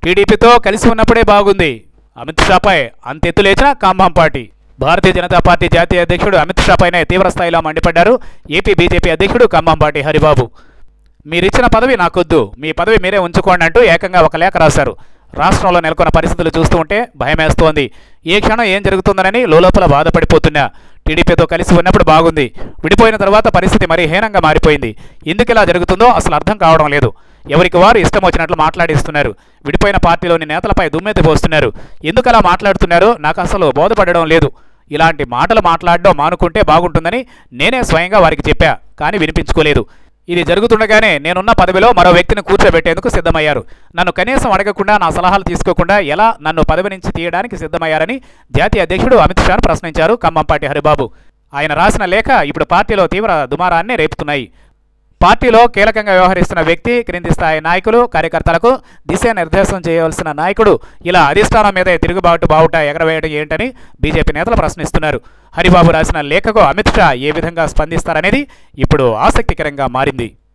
టీడీపీతో కలిసి ఉన్నప్పుడే బాగుంది అమిత్ షాపై అంతెత్తు లేచిన కాంబాం పార్టీ భారతీయ జనతా పార్టీ జాతీయ అధ్యక్షుడు అమిత్ షాపైనే తీవ్ర స్థాయిలో మండిపడ్డారు ఏపీ బీజేపీ అధ్యక్షుడు కంభంపాటి హరిబాబు మీరిచ్చిన పదవి నాకొద్దు మీ పదవి మీరే ఉంచుకోండి అంటూ ఏకంగా ఒక లేఖ రాశారు రాష్ట్రంలో నెలకొన్న పరిస్థితులు చూస్తూ ఉంటే భయమేస్తోంది ఏ క్షణం ఏం జరుగుతుందనని లోలోపల బాధపడిపోతున్నా టీడీపీతో కలిసి ఉన్నప్పుడు బాగుంది విడిపోయిన తర్వాత పరిస్థితి మరీ హీనంగా మారిపోయింది ఎందుకు ఇలా జరుగుతుందో అసలు అర్థం కావడం లేదు ఎవరికి వారు ఇష్టం వచ్చినట్లు మాట్లాడిస్తున్నారు విడిపోయిన పార్టీలోని నేతలపై దుమ్మెత్తి పోస్తున్నారు ఎందుకు అలా మాట్లాడుతున్నారో నాకు అసలు బోధపడడం లేదు ఇలాంటి మాటలు మాట్లాడడం మానుకుంటే బాగుంటుందని నేనే స్వయంగా వారికి చెప్పా కానీ వినిపించుకోలేదు ఇది జరుగుతుండగానే నేనున్న పదవిలో మరో వ్యక్తిని కూర్చోబెట్టేందుకు సిద్ధమయ్యారు నన్ను కనీసం అడగకుండా నా సలహాలు తీసుకోకుండా ఎలా నన్ను పదవి నుంచి తీయడానికి సిద్ధమయ్యారని జాతీయ అధ్యక్షుడు అమిత్ షాను ప్రశ్నించారు ఖమ్మంపాటి హరిబాబు ఆయన రాసిన లేఖ ఇప్పుడు పార్టీలో తీవ్ర దుమారాన్ని రేపుతున్నాయి పార్టీలో కీలకంగా వ్యవహరిస్తున్న వ్యక్తి క్రింది స్థాయి నాయకులు కార్యకర్తలకు దిశానిర్దేశం చేయవలసిన నాయకుడు ఇలా అధిష్టానం మీదే తిరుగుబాటు బావుట ఎగరవేయడం ఏంటని బీజేపీ నేతలు ప్రశ్నిస్తున్నారు హరిబాబు రాసిన లేఖకు అమిత్ షా ఏ విధంగా స్పందిస్తారనేది ఇప్పుడు ఆసక్తికరంగా మారింది